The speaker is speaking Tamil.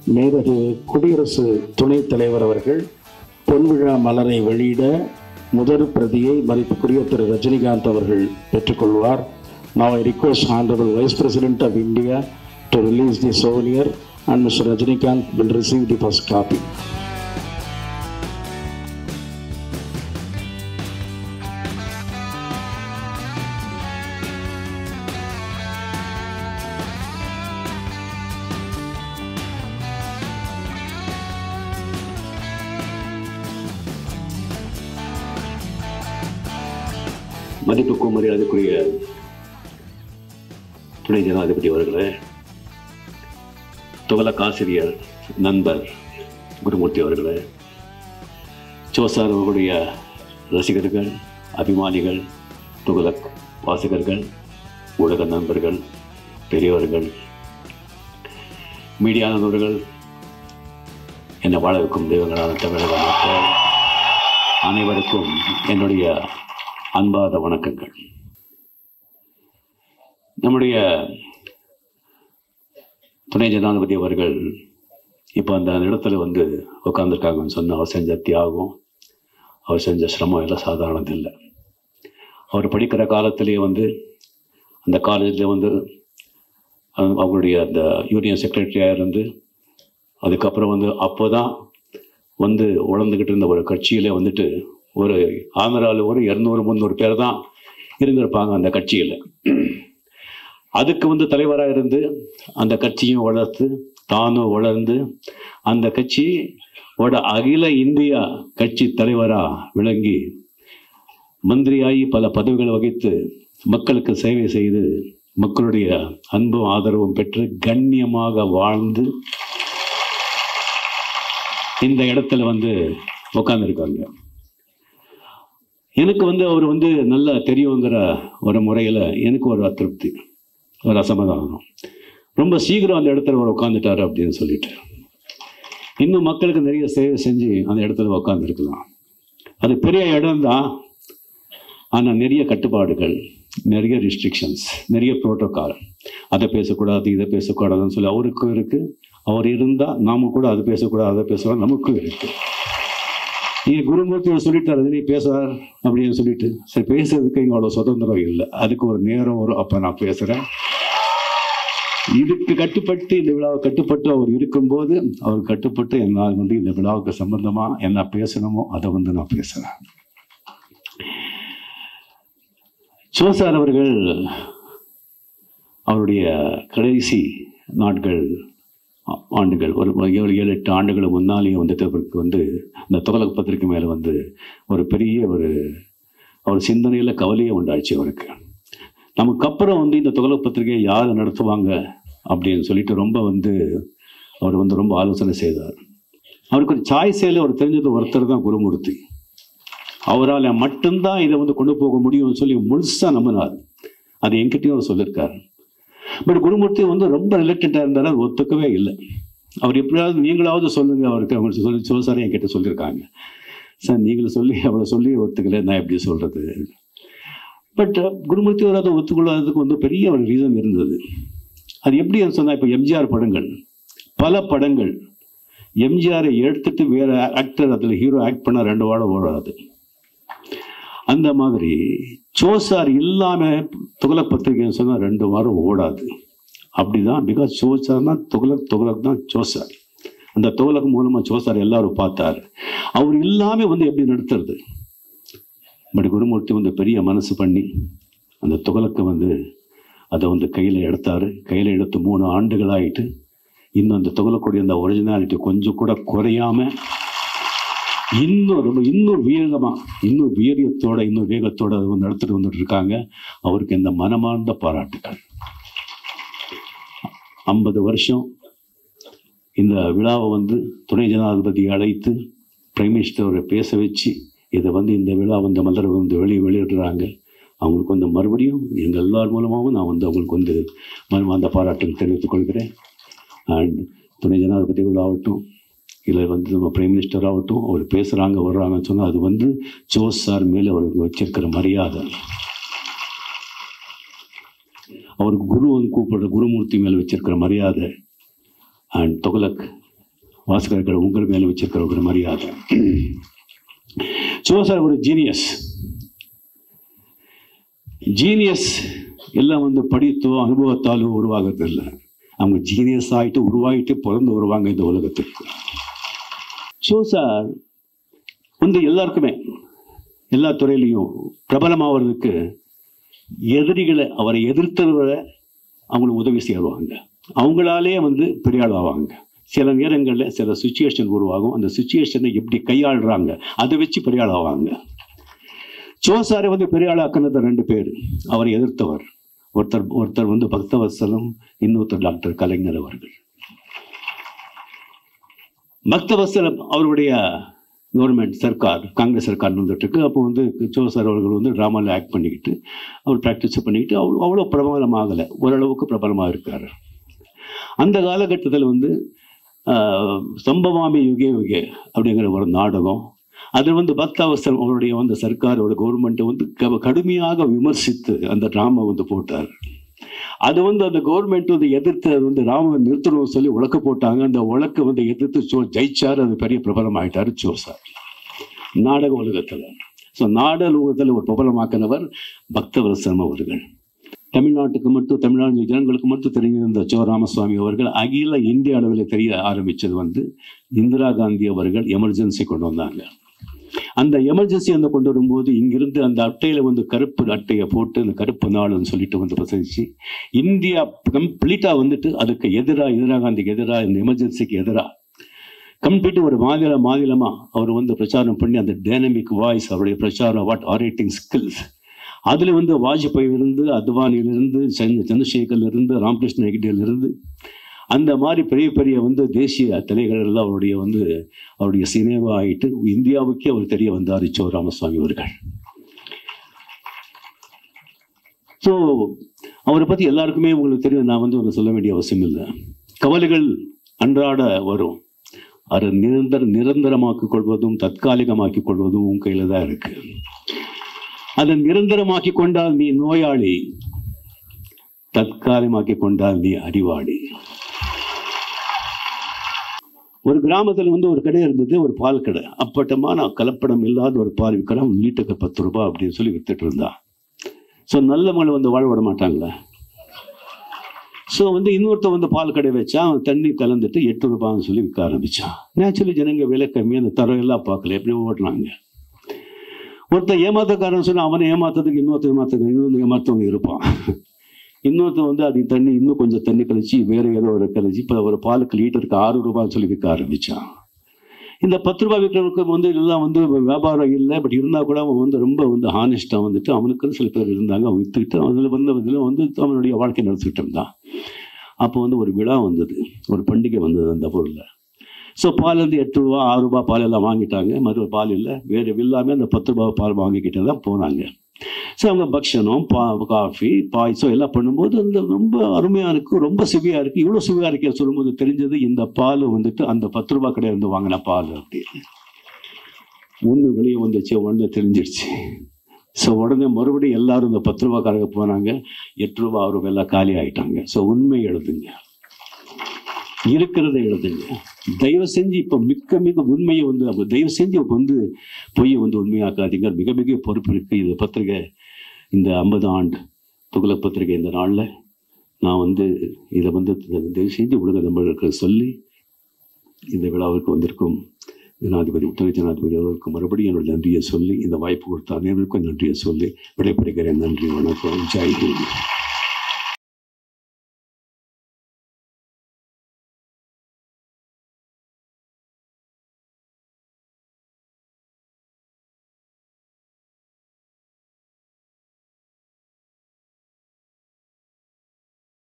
மேதகு குடியரசு துணைத் தலைவர் அவர்கள் பொன்விழா மலரை வெளியிட முதல் பிரதியை மதிப்புக்குரிய திரு ரஜினிகாந்த் அவர்கள் பெற்றுக்கொள்வார் Now I request Honorable Vice President of India to release the souvenir and Mr. Rajinikanth will receive the first copy. மதிப்புக்கும் மரியாதைக்குரிய துணை ஜனாதிபதி அவர்களே துவலக் ஆசிரியர் நண்பர் குருமூர்த்தி அவர்களே சோசார் அவர்களுடைய ரசிகர்கள் அபிமானிகள் துகலக் வாசகர்கள் ஊடக நண்பர்கள் பெரியவர்கள் மீடியா நண்பர்கள் என்னை வாழ வைக்கும் தெய்வங்களான தமிழக மக்கள் அனைவருக்கும் என்னுடைய அன்பாத வணக்கங்கள் நம்முடைய துணை ஜனாதிபதி அவர்கள் இப்போ அந்த இடத்துல வந்து உட்காந்துருக்காங்கன்னு சொன்ன அவர் செஞ்ச தியாகம் அவர் செஞ்ச சிரமம் எல்லாம் சாதாரணது இல்லை அவர் படிக்கிற காலத்திலேயே வந்து அந்த காலேஜில் வந்து அவங்க- அவங்களுடைய அந்த யூனியன் செக்ரட்டரியாக இருந்து அதுக்கப்புறம் வந்து அப்போ தான் வந்து உழந்துக்கிட்டு இருந்த ஒரு கட்சியில் வந்துட்டு ஒரு ஆந்திராவில் ஒரு இரநூறு முந்நூறு பேர் தான் இருந்திருப்பாங்க அந்த கட்சியில் அதுக்கு வந்து தலைவராக இருந்து அந்த கட்சியும் வளர்த்து தானும் வளர்ந்து அந்த கட்சி ஓட அகில இந்தியா கட்சி தலைவராக விளங்கி மந்திரியாகி பல பதவிகளை வகித்து மக்களுக்கு சேவை செய்து மக்களுடைய அன்பும் ஆதரவும் பெற்று கண்ணியமாக வாழ்ந்து இந்த இடத்துல வந்து உட்காந்துருக்காங்க எனக்கு வந்து அவர் வந்து நல்லா தெரியுங்கிற ஒரு முறையில் எனக்கு ஒரு அதிருப்தி ஒரு அசமாதானம் ரொம்ப சீக்கிரம் அந்த இடத்துல அவர் உட்காந்துட்டாரு அப்படின்னு சொல்லிட்டு இன்னும் மக்களுக்கு நிறைய சேவை செஞ்சு அந்த இடத்துல உட்காந்துருக்கலாம் அது பெரிய இடம் தான் ஆனால் நிறைய கட்டுப்பாடுகள் நிறைய ரெஸ்ட்ரிக்ஷன்ஸ் நிறைய ப்ரோட்டோகால் அதை பேசக்கூடாது இதை பேசக்கூடாதுன்னு சொல்லி அவருக்கும் இருக்குது அவர் இருந்தால் நாம கூட அதை பேசக்கூடாது அதை பேசக்கூடாது நமக்கும் இருக்குது நீங்க குருமூர்த்தி அவர் சொல்லிட்டாரு நீ பேசுறார் அப்படின்னு சொல்லிட்டு சரி பேசுறதுக்கு இங்க அவ்வளோ சுதந்திரம் இல்லை அதுக்கு ஒரு நேரம் வரும் அப்போ நான் பேசுகிறேன் இதுக்கு கட்டுப்பட்டு இந்த விழாவை கட்டுப்பட்டு அவர் இருக்கும்போது அவர் கட்டுப்பட்டு என்னால் வந்து இந்த விழாவுக்கு சம்பந்தமா என்ன பேசணுமோ அதை வந்து நான் பேசுறேன் சோசார் அவர்கள் அவருடைய கடைசி நாட்கள் ஆ- ஆண்டுகள் ஒரு ஏழு ஏழு எட்டு ஆண்டுகள் முன்னாலேயே வந்து அவருக்கு வந்து இந்த துகலக் பத்திரிக்கை மேலே வந்து ஒரு பெரிய ஒரு அவர் சிந்தனையில் கவலையே உண்டாச்சு அவருக்கு நமக்கு அப்புறம் வந்து இந்த துகலக் பத்திரிகையை யார் நடத்துவாங்க அப்படின்னு சொல்லிட்டு ரொம்ப வந்து அவர் வந்து ரொம்ப ஆலோசனை செய்தார் அவருக்கு ஒரு சாய்ஸேல அவர் தெரிஞ்சது ஒருத்தர் தான் குருமூர்த்தி அவரால் மட்டும்தான் இதை வந்து கொண்டு போக முடியும்னு சொல்லி முழுசாக நம்பினார் அது என்கிட்டயும் அவர் சொல்லியிருக்காரு பட் குருமூர்த்தி வந்து ரொம்ப ரிலேட்டடாக இருந்தார் அது ஒத்துக்கவே இல்லை அவர் எப்படியாவது நீங்களாவது சொல்லுங்க அவருக்கு அவங்க சொல்லி சிவசாரி என்கிட்ட சொல்லியிருக்காங்க சார் நீங்கள் சொல்லி அவளை சொல்லி ஒத்துக்கல நான் எப்படி சொல்கிறது பட் குருமூர்த்தி அவர் அதை ஒத்துக்கொள்ளாததுக்கு வந்து பெரிய ஒரு ரீசன் இருந்தது அது எப்படி சொன்னால் இப்போ எம்ஜிஆர் படங்கள் பல படங்கள் எம்ஜிஆரை எடுத்துட்டு வேற ஆக்டர் அதில் ஹீரோ ஆக்ட் பண்ண ரெண்டு வாரம் ஓடாது அந்த மாதிரி சோசார் இல்லாமல் துகலக் பத்திரிகைன்னு சொன்னால் ரெண்டு வாரம் ஓடாது அப்படிதான் பிகாஸ் சோசார்னா துகலக் துகலக் தான் சோசார் அந்த துகலக் மூலமாக சோசார் எல்லாரும் பார்த்தார் அவர் இல்லாமல் வந்து எப்படி நடத்துறது பட் குருமூர்த்தி வந்து பெரிய மனசு பண்ணி அந்த துகலக்கை வந்து அதை வந்து கையில் எடுத்தார் கையில் எடுத்து மூணு ஆண்டுகள் ஆயிட்டு இன்னும் அந்த துகலக்கூடிய அந்த ஒரிஜினாலிட்டி கொஞ்சம் கூட குறையாம இன்னும் ரொம்ப இன்னும் வேகமா இன்னும் வீரியத்தோட இன்னும் வேகத்தோட அதை வந்து நடத்திட்டு வந்துட்டு இருக்காங்க அவருக்கு இந்த மனமார்ந்த பாராட்டுகள் ஐம்பது வருஷம் இந்த விழாவை வந்து துணை ஜனாதிபதி அழைத்து பிரைம் மினிஸ்டரை பேச வச்சு இதை வந்து இந்த விழா வந்து மலர் வந்து வெளியே வெளியிடுறாங்க அவங்களுக்கு வந்து மறுபடியும் எங்கள் எல்லார் மூலமாகவும் நான் வந்து அவங்களுக்கு வந்து மனமார்ந்த பாராட்டுகள் தெரிவித்துக் கொள்கிறேன் அண்ட் துணை ஜனாதிபதிகள் ஆகட்டும் இல்லை வந்து நம்ம பிரைம் மினிஸ்டர் ஆகட்டும் அவர் பேசுகிறாங்க வர்றாங்கன்னு சொன்னால் அது வந்து ஜோஸ் சார் மேலே அவருக்கு வச்சிருக்கிற மரியாதை அவருக்கு குரு வந்து கூப்பிடுற குருமூர்த்தி மேலே வச்சிருக்கிற மரியாதை அண்ட் தொகலக் வாசகர்கள் உங்கள் மேலே வச்சிருக்கிற ஒரு மரியாதை சோசர் ஒரு ஜீனியஸ் ஜீனியஸ் எல்லாம் வந்து படித்தோ அனுபவத்தாலோ உருவாகிறது இல்லை அவங்க ஜீனியஸ் ஆகிட்டு உருவாகிட்டு பிறந்து வருவாங்க இந்த உலகத்துக்கு ஸோ சார் வந்து எல்லாருக்குமே எல்லா துறையிலையும் பிரபலமாகிறதுக்கு எதிரிகளை அவரை எதிர்த்தவரை அவங்களுக்கு உதவி செய்வாங்க அவங்களாலே வந்து பெரிய ஆள் ஆவாங்க சில நேரங்களில் சில சுச்சுவேஷன் உருவாகும் அந்த சுச்சுவேஷனை எப்படி கையாளுறாங்க அதை வச்சு பெரிய ஆள் ஆவாங்க சோசாரை வந்து பெரிய ஆளாக்குனது ரெண்டு பேர் அவரை எதிர்த்தவர் ஒருத்தர் ஒருத்தர் வந்து பக்தவத்சலம் இன்னொருத்தர் டாக்டர் கலைஞர் அவர்கள் பக்தவத்சலம் அவருடைய கவர்மெண்ட் சர்க்கார் காங்கிரஸ் சர்க்கார் வந்துட்டு இருக்கு அப்போ வந்து சோசார் அவர்கள் வந்து ட்ராமாவில் ஆக்ட் பண்ணிக்கிட்டு அவர் ப்ராக்டிஸ் பண்ணிக்கிட்டு அவ்வளோ அவ்வளோ பிரபலமாகலை ஓரளவுக்கு பிரபலமாக இருக்கார் அந்த காலகட்டத்தில் வந்து ஆஹ், சம்பவாமி யுகே யுகே அப்படிங்கிற ஒரு நாடகம் அது வந்து பக்தாவசரம் அவருடைய வந்து சர்க்காரோட கவர்மெண்ட்டை வந்து க- கடுமையாக விமர்சித்து அந்த ட்ராமா வந்து போட்டார் அது வந்து அந்த கவர்மெண்ட் வந்து எதிர்த்து அது வந்து ராம நிறுத்தணும்னு சொல்லி உழக்க போட்டாங்க அந்த உழக்க வந்து எதிர்த்து சோ ஜெயிச்சார் அது பெரிய பிரபலம் ஆயிட்டாரு சோசார் நாடக உலகத்தில் ஸோ நாடக உலகத்தில் ஒரு பிரபலமாக்கினவர் பக்தவரசம் அவர்கள் தமிழ்நாட்டுக்கு மட்டும் தமிழ்நாடு ஜனங்களுக்கு மட்டும் தெரிஞ்சிருந்த சோ ராமசுவாமி அவர்கள் அகில இந்திய அளவில் தெரிய ஆரம்பிச்சது வந்து இந்திரா காந்தி அவர்கள் எமர்ஜென்சி கொண்டு வந்தாங்க அந்த எமர்ஜென்சி அந்த கொண்டு வரும்போது இங்கிருந்து அந்த அட்டையில வந்து கருப்பு அட்டையை போட்டு அந்த கருப்பு நாள்னு சொல்லிட்டு வந்து பிரசரிச்சு இந்தியா கம்ப்ளீட்டா வந்துட்டு அதுக்கு எதிராக இந்திரா காந்திக்கு எதிராக இந்த எமர்ஜென்சிக்கு எதிராக கம்ப்ளீட் ஒரு மாநில மாநிலமா அவர் வந்து பிரச்சாரம் பண்ணி அந்த டைனமிக் வாய்ஸ் அவருடைய பிரச்சாரம் வாட் ஆரேட்டிங் ஸ்கில்ஸ் அதுல வந்து வாஜ்பாய் இருந்து அத்வானியிலிருந்து சந்திர சந்திரசேகர்ல இருந்து ராமகிருஷ்ண ஹெக்டேல இருந்து அந்த மாதிரி பெரிய பெரிய வந்து தேசிய தலைகள் எல்லாம் அவருடைய வந்து அவருடைய சினேவா ஆயிட்டு இந்தியாவுக்கே அவர் தெரிய வந்தார் சோ ராமசுவாமி அவர்கள் ஸோ அவரை பற்றி எல்லாருக்குமே உங்களுக்கு தெரியும் நான் வந்து ஒன்று சொல்ல வேண்டிய அவசியம் இல்லை கவலைகள் அன்றாட வரும் அதை நிரந்தர நிரந்தரமாக்கிக் கொள்வதும் தற்காலிகமாக்கிக் கொள்வதும் உன் கையில் தான் இருக்கு அதை நிரந்தரமாக்கி கொண்டால் நீ நோயாளி தற்காலிகமாக்கி கொண்டால் நீ அறிவாளி ஒரு கிராமத்தில் வந்து ஒரு கடை இருந்தது ஒரு பால் கடை அப்பட்டமான கலப்படம் இல்லாத ஒரு பால் விற்கிறான் லிட்டருக்கு பத்து ரூபாய் அப்படின்னு சொல்லி வித்துட்டு இருந்தான் ஸோ நல்லவங்களை வந்து வாழ விட மாட்டாங்களே ஸோ வந்து இன்னொருத்தன் வந்து பால் கடை வச்சா அவன் தண்ணி கலந்துட்டு எட்டு ரூபான்னு சொல்லி விற்க ஆரம்பிச்சான் நேச்சுரலி ஜனங்க விலை கம்மி அந்த தரம் எல்லாம் பார்க்கல எப்படி ஓட்டுறாங்க ஒருத்தன் ஏமாத்தக்காரன் சொன்னா அவனை ஏமாத்துறதுக்கு இன்னொருத்தன் ஏமாத்துக்கு இன்னொன்று ஏமாத்தவங்க இருப்பான் இன்னொருத்தன் வந்து அது தண்ணி இன்னும் கொஞ்சம் தண்ணி கழிச்சு வேற ஏதோ ஒரு கழிச்சு இப்போ ஒரு பாலுக்கு லிட்டருக்கு ஆறு ரூபான்னு சொல்லி விற்க ஆரம்பிச்சான் இந்த பத்து ரூபாய் விற்கிறவனுக்கு வந்து எல்லாம் வந்து வியாபாரம் இல்லை பட் இருந்தால் கூட அவன் வந்து ரொம்ப வந்து ஹானஸ்டாக வந்துட்டு அவனுக்குன்னு சில பேர் இருந்தாங்க அவன் விற்றுக்கிட்டு அதில் வந்து இதில் வந்து அவனுடைய வாழ்க்கை நடத்திக்கிட்டு இருந்தான் அப்போ வந்து ஒரு விழா வந்தது ஒரு பண்டிகை வந்தது அந்த பொருளில் ஸோ பால் வந்து எட்டு ரூபா ஆறு ரூபா பால் எல்லாம் வாங்கிட்டாங்க மறு பால் இல்லை வேறு இல்லாமல் அந்த பத்து ரூபா பால் வாங்கிக்கிட்டு தான் போனாங்க ஸோ அவங்க பக்ஷணம் பா காஃபி பாயசம் எல்லாம் பண்ணும்போது அந்த ரொம்ப அருமையாக இருக்குது ரொம்ப சுவையாக இருக்குது இவ்வளோ சுவையாக இருக்கே சொல்லும்போது தெரிஞ்சது இந்த பால் வந்துட்டு அந்த பத்து ரூபா கடையில இருந்து வாங்கின பால் அப்படின்னு ஒன்று வெளியே வந்துச்சு ஒன்று தெரிஞ்சிருச்சு ஸோ உடனே மறுபடியும் எல்லாரும் இந்த பத்து ரூபா கடைக்கு போனாங்க எட்டு ரூபா ஆறு ரூபாய் எல்லாம் காலி ஆயிட்டாங்க ஸோ உண்மை எழுதுங்க இருக்கிறத எழுதுங்க தயவு செஞ்சு இப்போ மிக்க மிக உண்மையை வந்து அப்ப தயவு செஞ்சு இப்ப வந்து பொய்யை வந்து உண்மையாக்காதீங்க மிக மிக பொறுப்பு இருக்கு இந்த பத்திரிகை இந்த ஐம்பது ஆண்டு துகுலக் பத்திரிகை இந்த நாளில் நான் வந்து இதை வந்து தயவு செஞ்சு உலக நண்பர்களுக்கு சொல்லி இந்த விழாவிற்கு வந்திருக்கும் ஜனாதிபதி உத்தர ஜனாதிபதி அவர்களுக்கு மறுபடியும் என்னோட நன்றியை சொல்லி இந்த வாய்ப்பு கொடுத்த அனைவருக்கும் நன்றியை சொல்லி விடைபெறுகிறேன் நன்றி வணக்கம் ஜெய் ஹிந்த்